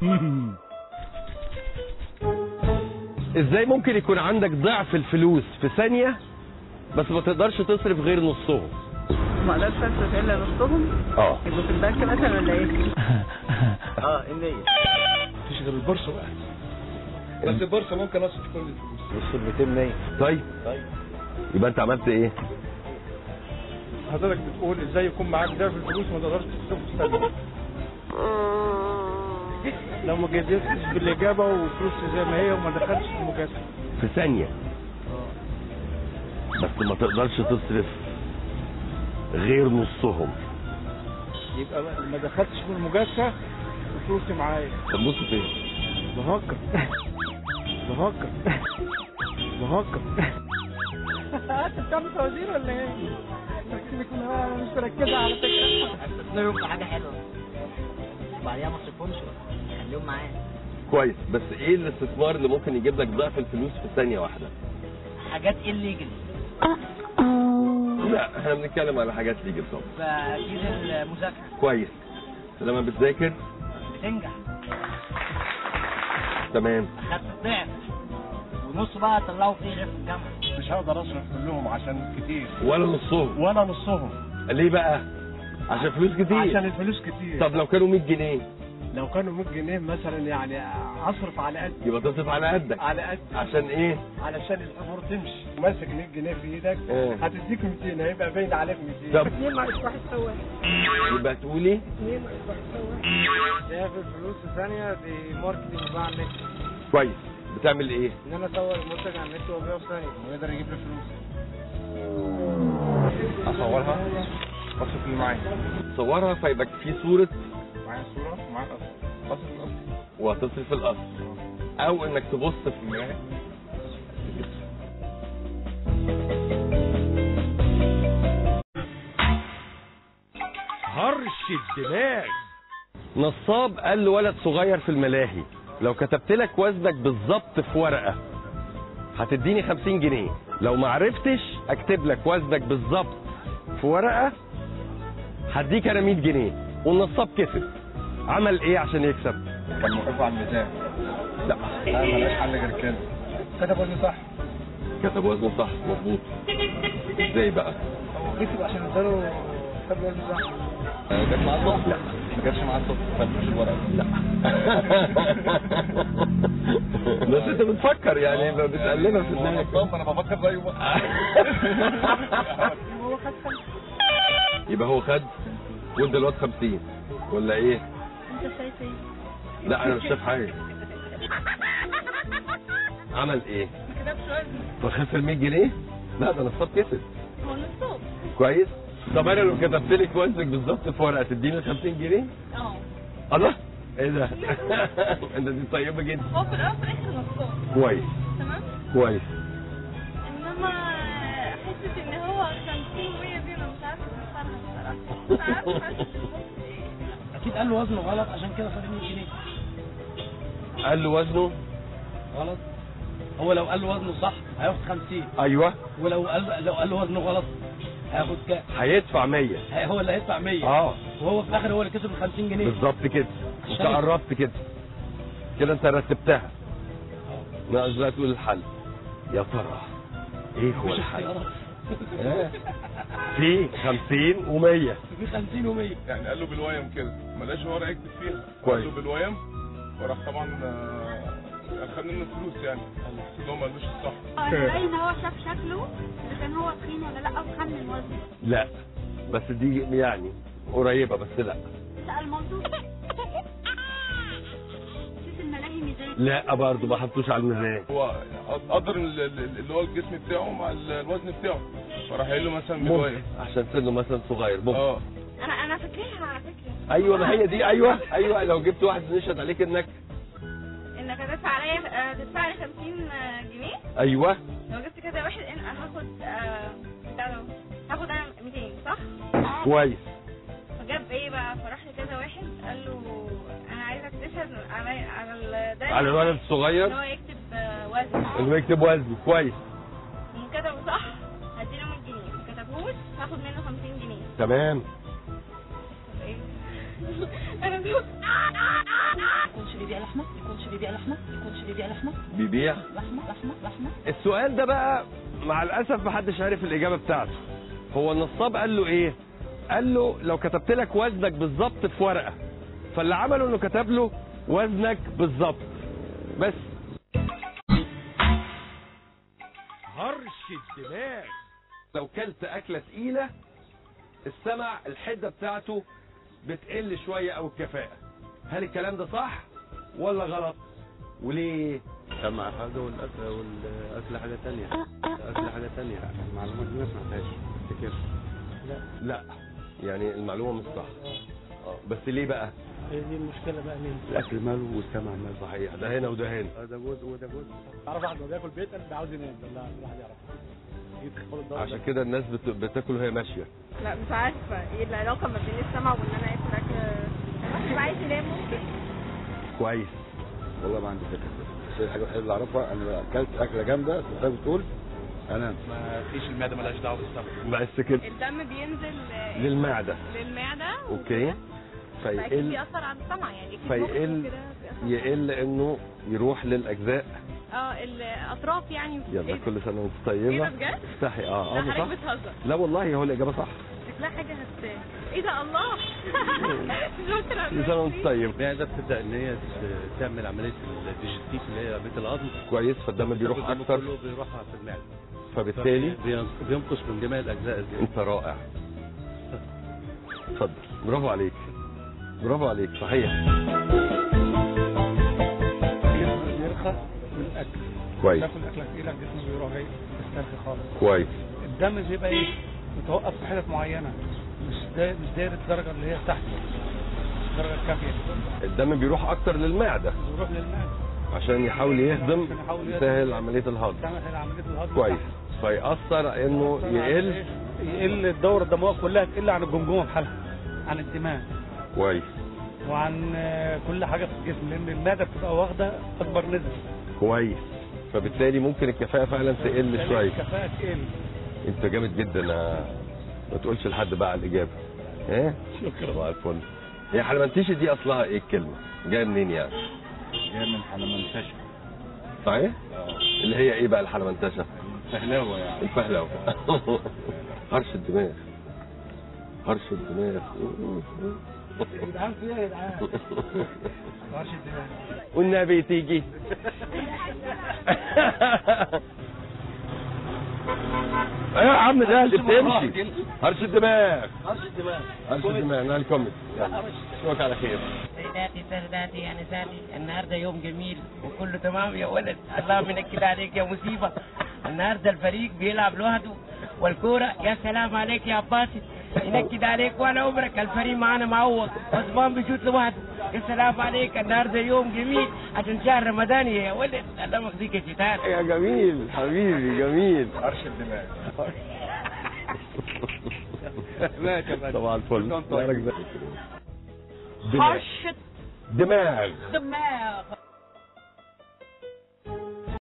ازاي ممكن يكون عندك ضعف الفلوس في ثانية بس ما تقدرش تصرف غير نصهم ما اقدرش اصرف الا نصهم اه يبقوا في البنك مثلا ولا ايه؟ اه النية مفيش غير البورصه واحد بس البورصه ممكن اصرف كل الفلوس نص ال 200 نية طيب طيب يبقى انت عملت ايه حضرتك بتقول ازاي يكون معاك ضعف الفلوس ما تقدرش تصرفه في ثانيه لو ما جددتش بالاجابه وفلوس زي ما هي وما دخلتش في المجازفه في ثانية بس ما تقدرش تصرف غير نصهم يبقى ما- ما دخلتش في المجازفه وفلوسي معايا طب بص فين بفكر بفكر بفكر انت بتعمل فوازير ولا ايه؟ ركزك من هو انا مش مركزه على فكره استثمرهم في حاجه حلوه وبعديها ما تصرفهمش خليهم معايا كويس بس ايه الاستثمار اللي ممكن يجيب لك ضعف الفلوس في ثانية واحدة حاجات الليجل لا احنا بنتكلم على حاجات ليجل طبعا فاكيد المذاكره كويس لما بتذاكر بتنجح تمام اخدت الضعف ونص بقى طلعوا فيه غير في الجامعه مش هقدر اصرف كلهم عشان كتير ولا نصهم ولا نصهم ليه بقى عشان فلوس كتير عشان الفلوس كتير طب لو كانوا 100 جنيه لو كانوا 100 جنيه مثلا يعني اصرف على قد يبقى تصرف على قدك على قد عشان ايه علشان الامور تمشي ماسك 100 جنيه في ايدك اه. هتديك 200 هيبقى باين عليك 200 طب 2 ناقص 1 تساوي يبقى تقولي 2 ناقص 1 تساوي شايف الفلوس في ثانيه دي ماركتنج بقى على النت كويس بتعمل ايه ان انا اصور المنتج على النت وابيعه في ثانيه ويقدر يجيب لي فلوس اصورها واصرف اللي معايا صورها فيبقى في صورة معايا صوره ومعايا الاصل اصل الاصل وهتصرف الاصل او انك تبص في المراية هرش الدماغ نصاب قال لولد صغير في الملاهي لو كتبت لك وزنك بالظبط في ورقة هتديني 50 جنيه لو ما عرفتش اكتب لك وزنك بالظبط في ورقة هديك انا 100 جنيه والنصاب كسب عمل ايه عشان يكسب كان موقفه على الميزان لا لا ملاش حل غير كده كتب وزن صح كتب وزنه صح مظبوط ازاي بقى هو كسب عشان اداله كتب وزن صح جت معاه الصف لا ما جاتش معاه الصف فلوش الورقه لا بس انت بتفكر يعني بتقلبها في دماغك طب انا بفكر زيه بقى هو خد خمسة يبقى هو خد وانت الواد 50 ولا ايه؟ انت شايف ايه؟ لا انا مش شايف حاجه عمل ايه؟ ما كتبش وزن فخسر 100 جنيه؟ لا ده نصاب كسب هو نصاب كويس؟ طب انا لو كتبت لك وزنك بالظبط في ورقه تديني 50 جنيه؟ اه الله ايه ده؟ انت دي طيبه جدا هو في الاول وفي الاخر نصاب كويس تمام كويس انما حته ان هو 50 و100 دي انا مش عارفه افسرها بصراحه مش عارفه اكيد قال له وزنه غلط عشان كده خد 100 جنيه قال له وزنه غلط هو لو قال له وزنه صح هياخد 50 ايوه ولو قال لو قال له وزنه غلط هياخد كام هيدفع 100 هي- هو اللي هيدفع 100 اه وهو في الاخر هو اللي كسب ال 50 جنيه بالظبط كده انت عشان- قربت كده كده انت رتبتها ناقص بقى تقول الحل يا ترى ايه هو مش الحل اختيارات إيه؟ في 50 و100 في 50 و100 يعني قال له بالويم كده ما لقاش ورقه يكتب فيها كويس. قال له بالويم وراح طبعا آه، خد منه الفلوس يعني بس هو ما قالوش الصح باين ان هو شاف شكله اذا كان هو تخين ولا لا وخمن وزنه لا بس دي يعني قريبه بس لا سأل مامته شوف الملاهي ميزان لا برضه ما حطوش على الميزان هو قدر ال- ال- اللي هو الجسم بتاعه مع ال- الوزن بتاعه فراح قايل له مثلا ممكن بالويم عشان سنه مثلا صغير ممكن اه انا انا فاكراها على فكره ايوه ما هي دي ايوه ايوه لو جبت واحد نشهد عليك انك انك هتدفع عليا آه، تدفع لي 50 آه، جنيه ايوه لو جبت كده واحد إن- هاخد آه، بتاع ده هاخد انا 200 صح؟ كويس فجاب ايه بقى فراح لكذا واحد قال له انا عايزك تشهد على على ال- ده على الولد ان الصغير هو يكتب آه، وزن انه يكتب وزن كويس وكتبه صح هديله 100 جنيه ما كتبهوش هاخد منه 50 جنيه تمام طب ايه؟ انا دوت يكونش بيبيع بيبيع لحمه يكونش بيبيع لحمه بيبيع لحمه لحمه لحمه السؤال ده بقى مع الاسف محدش عارف الاجابه بتاعته هو النصاب قال له ايه قال له لو كتبت لك وزنك بالظبط في ورقه فاللي عمله انه كتب له وزنك بالظبط بس هرش الدماغ لو كلت اكله تقيله السمع الحده بتاعته بتقل شويه او الكفاءه هل الكلام ده صح ولا غلط وليه سمع حاجة والأكل والأكل حاجة تانية الأكل حاجة تانية المعلومات دي ما سمعتهاش افتكر لا يعني المعلومه مش صح اه بس ليه بقى هي دي المشكله بقى مين الأكل ماله والسمع ماله صحيح ده هنا وده هنا آه، ده جزء وده جزء تعرف واحد بياكل بيتقل عاوز ينام لا الواحد يعرف يجيب خد الدواء عشان كده الناس بت... بتاكل وهي ماشيه لا مش عارفه ايه العلاقه ما بين السمع وان انا اكل اكل الواحد بيبقى عايز ينام ممكن كويس والله ما عندي فكرة بس الحاجة الوحيدة اللي أعرفها أنا لو أكلت أكلة جامدة سمعتها بتقول أنا ما فيش المعده مالهاش دعوه بالسمع بس كده الدم بينزل آه، للمعده للمعده اوكي فاكيد فيقل بيأثر على السمع يعني اكيد فيقل- مخه كده بيأثر. يقل انه يروح للاجزاء اه الاطراف يعني يلا إيه ده؟ كل سنه وانت ايه طيبه ده بجد؟ افتحي اه اه لا صح حضرتك بتهزر لا والله هو الاجابه صح شكلها حاجه هت ايه ده الله شفت كل سنه وانت طيب المعدة بتبدأ إن هي ت- تعمل عملية الديجستيف اللي هي عملية الهضم كويس فالدم بيروح الدم اكتر كله بيروح في المعدة فبالتالي بين- بينقص من جميع الأجزاء دي انت رائع اتفضل برافو عليك برافو عليك صحيح بيرخى من الاكل كويس تاكل اكله تقيله الجسم بيروح جاي مسترخي خالص كويس الدم بيبقى ايه متوقف في حتت معينه مش دا مش داير الدرجه اللي هي تحت الدرجه الكافيه الدم بيروح اكتر للمعده بيروح للمعده عشان يحاول يهضم عشان يحاول يهضم. يسهل عمليه الهضم تعمل عمليه الهضم كويس تحت. فيأثر انه عشان يقل إيه؟ يقل الدوره الدمويه كلها تقل عن الجمجمه بحالها عن الدماغ كويس وعن آه، كل حاجه في الجسم لان المعده بتبقى واخده اكبر نسبه كويس فبالتالي ممكن الكفاءة فعلا تقل شوية الكفاءه تقل انت جامد جدا يا- ما تقولش لحد بقى على الإجابة ايه شكرا صباح الفل هي حلمنتيشي دي أصلها ايه الكلمة جاية منين يعني جاية من حلمنتشة صحيح اللي هي ايه بقى الحلمنتشة فهلاوة يعني الفهلوة هرش الدماغ هرش الدماغ يا جدعان في ايه يا جدعان؟ معرفش الدماغ والنبي تيجي ايه يا عم ده اللي بتمشي هرش الدماغ هرش الدماغ هرش الدماغ نال كوميدي يلا اشوفك على خير سيداتي سادتي يا نساتي النهارده يوم جميل وكله تمام يا ولد الله منكد عليك يا مصيبه النهارده الفريق بيلعب لوحده والكوره يا سلام عليك يا عباسي ينكد عليك ولا عمرك الفريق معانا معوض عثمان بيشوط لوحده يا سلام عليك النهارده يوم جميل عشان شهر رمضان يا ولد الله مخزيك يا شيطان يا جميل حبيبي جميل هرش الدماغ ماشي يا فندم. طبعا الفل كلهم طيب. دماغ دماغ دماغ